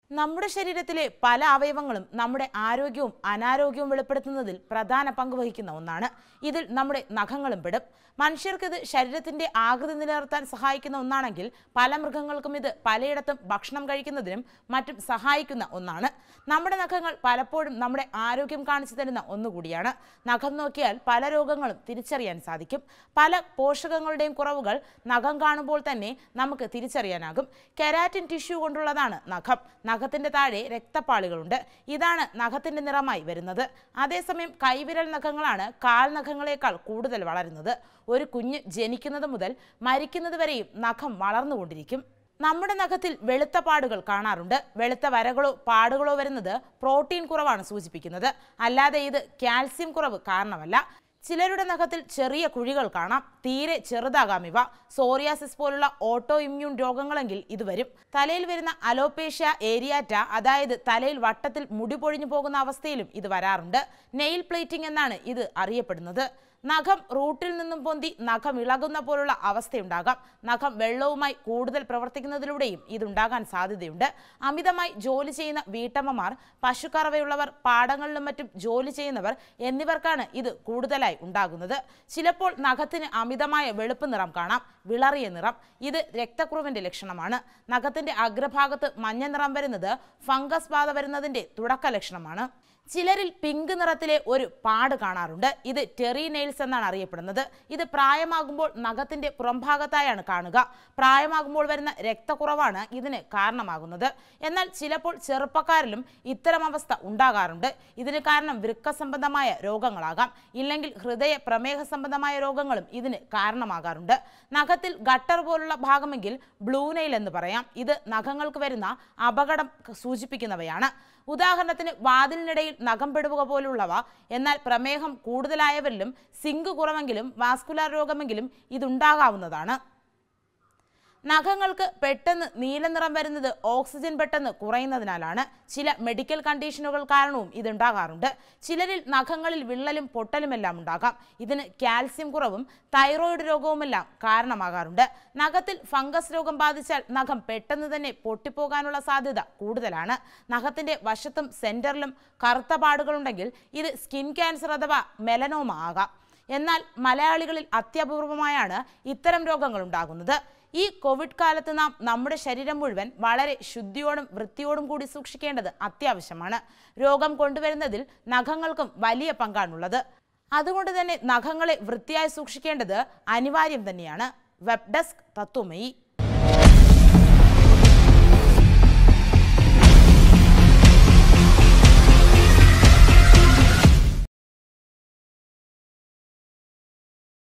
നമ്മുടെ ശരീരത്തിലെ പല അവയവങ്ങളും നമ്മുടെ ആരോഗ്യവും അനാരോഗ്യവും വെളിപ്പെടുത്തുന്നതിൽ പ്രധാന പങ്ക് വഹിക്കുന്ന ഒന്നാണ് ഇതിൽ നമ്മുടെ നഖങ്ങളും പെടും മനുഷ്യർക്ക് ഇത് ശരീരത്തിന്റെ ആകൃതി നിലനിർത്താൻ സഹായിക്കുന്ന ഒന്നാണെങ്കിൽ പല മൃഗങ്ങൾക്കും ഇത് പലയിടത്തും ഭക്ഷണം കഴിക്കുന്നതിനും മറ്റും സഹായിക്കുന്ന ഒന്നാണ് നമ്മുടെ നഖങ്ങൾ പലപ്പോഴും നമ്മുടെ ആരോഗ്യം കാണിച്ചു തരുന്ന ഒന്നുകൂടിയാണ് നഖം നോക്കിയാൽ പല രോഗങ്ങളും തിരിച്ചറിയാൻ സാധിക്കും പല പോഷകങ്ങളുടെയും കുറവുകൾ നഖം കാണുമ്പോൾ തന്നെ നമുക്ക് തിരിച്ചറിയാനാകും കെരാറ്റിൻ ടിഷ്യൂ കൊണ്ടുള്ളതാണ് നഖം നഖത്തിന്റെ താഴെ രക്തപ്പാളികളുണ്ട് ഇതാണ് നഖത്തിന്റെ നിറമായി വരുന്നത് അതേസമയം കൈവിരൽ നഖങ്ങളാണ് കാൽ നഖങ്ങളെക്കാൾ കൂടുതൽ വളരുന്നത് ഒരു കുഞ്ഞ് ജനിക്കുന്നത് മുതൽ മരിക്കുന്നത് വരെയും നഖം വളർന്നുകൊണ്ടിരിക്കും നമ്മുടെ നഖത്തിൽ വെളുത്ത പാടുകൾ കാണാറുണ്ട് വെളുത്ത വരകളോ പാടുകളോ വരുന്നത് പ്രോട്ടീൻ കുറവാണ് സൂചിപ്പിക്കുന്നത് അല്ലാതെ ഇത് കാൽസ്യം കുറവ് കാരണമല്ല ചിലരുടെ നഖത്തിൽ ചെറിയ കുഴികൾ കാണാം തീരെ ചെറുതാകാം ഇവ സോറിയാസിസ് പോലുള്ള ഓട്ടോ ഇമ്മ്യൂൺ രോഗങ്ങളെങ്കിൽ ഇത് വരും തലയിൽ വരുന്ന അലോപേഷ്യ ഏരിയാറ്റ അതായത് തലയിൽ വട്ടത്തിൽ മുടി പൊഴിഞ്ഞു പോകുന്ന അവസ്ഥയിലും ഇത് വരാറുണ്ട് നെയിൽ പ്ലേറ്റിംഗ് എന്നാണ് ഇത് അറിയപ്പെടുന്നത് നഖം റൂട്ടിൽ നിന്നും പൊന്തി നഖം ഇളകുന്ന പോലുള്ള അവസ്ഥയുണ്ടാകാം നഖം വെള്ളവുമായി കൂടുതൽ പ്രവർത്തിക്കുന്നതിലൂടെയും ഇതുണ്ടാകാൻ സാധ്യതയുണ്ട് അമിതമായി ജോലി ചെയ്യുന്ന വീട്ടമ്മമാർ പശുക്കറവയുള്ളവർ പാടങ്ങളിലും മറ്റും ജോലി ചെയ്യുന്നവർ എന്നിവർക്കാണ് ഇത് കൂടുതലായി ഉണ്ടാകുന്നത് ചിലപ്പോൾ നഖത്തിന് അമിതമായ വെളുപ്പ് നിറം കാണാം വിളറിയ നിറം ഇത് രക്തക്കുറവിന്റെ ലക്ഷണമാണ് നഖത്തിന്റെ അഗ്രഭാഗത്ത് മഞ്ഞ നിറം വരുന്നത് ഫംഗസ് ബാധ വരുന്നതിന്റെ തുടക്ക ലക്ഷണമാണ് ചിലരിൽ പിങ്ക് നിറത്തിലെ ഒരു പാട് കാണാറുണ്ട് ഇത് ടെറി നെയിൽസ് എന്നാണ് അറിയപ്പെടുന്നത് ഇത് പ്രായമാകുമ്പോൾ നഖത്തിന്റെ പുറംഭാഗത്തായാണ് കാണുക പ്രായമാകുമ്പോൾ വരുന്ന രക്തക്കുറവാണ് ഇതിന് കാരണമാകുന്നത് എന്നാൽ ചിലപ്പോൾ ചെറുപ്പക്കാരിലും ഇത്തരം അവസ്ഥ ഉണ്ടാകാറുണ്ട് ഇതിന് കാരണം വൃക്ക സംബന്ധമായ രോഗങ്ങളാകാം ഇല്ലെങ്കിൽ ഹൃദയ പ്രമേഹ സംബന്ധമായ രോഗങ്ങളും ഇതിന് കാരണമാകാറുണ്ട് നഖത്തിൽ ഗട്ടർ പോലുള്ള ഭാഗമെങ്കിൽ ബ്ലൂ നെയിൽ എന്ന് പറയാം ഇത് നഖങ്ങൾക്ക് വരുന്ന അപകടം സൂചിപ്പിക്കുന്നവയാണ് ഉദാഹരണത്തിന് വാതിലിനിടയിൽ നഖം പെടുക പോലുള്ളവ എന്നാൽ പ്രമേഹം കൂടുതലായവരിലും സിങ്ക് കുറവെങ്കിലും വാസ്കുലാർ രോഗമെങ്കിലും ഇതുണ്ടാകാവുന്നതാണ് നഖങ്ങൾക്ക് പെട്ടെന്ന് നീലനിറം വരുന്നത് ഓക്സിജൻ പെട്ടെന്ന് കുറയുന്നതിനാലാണ് ചില മെഡിക്കൽ കണ്ടീഷനുകൾ കാരണവും ഇതുണ്ടാകാറുണ്ട് ചിലരിൽ നഖങ്ങളിൽ വിള്ളലും പൊട്ടലുമെല്ലാം ഉണ്ടാകാം ഇതിന് കാൽസ്യം കുറവും തൈറോയിഡ് രോഗവുമെല്ലാം കാരണമാകാറുണ്ട് നഖത്തിൽ ഫംഗസ് രോഗം ബാധിച്ചാൽ നഖം പെട്ടെന്ന് തന്നെ പൊട്ടിപ്പോകാനുള്ള സാധ്യത കൂടുതലാണ് നഖത്തിന്റെ വശത്തും സെന്ററിലും കറുത്ത പാടുകളുണ്ടെങ്കിൽ ഇത് സ്കിൻ ക്യാൻസർ അഥവാ മെലനോമ ആകാം എന്നാൽ മലയാളികളിൽ അത്യപൂർവമായാണ് ഇത്തരം രോഗങ്ങൾ ഉണ്ടാകുന്നത് ഈ കോവിഡ് കാലത്ത് നാം നമ്മുടെ ശരീരം മുഴുവൻ വളരെ ശുദ്ധിയോടും വൃത്തിയോടും കൂടി സൂക്ഷിക്കേണ്ടത് അത്യാവശ്യമാണ് രോഗം കൊണ്ടുവരുന്നതിൽ നഖങ്ങൾക്കും വലിയ പങ്കാണുള്ളത് അതുകൊണ്ട് തന്നെ നഖങ്ങളെ വൃത്തിയായി സൂക്ഷിക്കേണ്ടത് അനിവാര്യം തന്നെയാണ് വെബ് ഡെസ്ക് തത്വമയി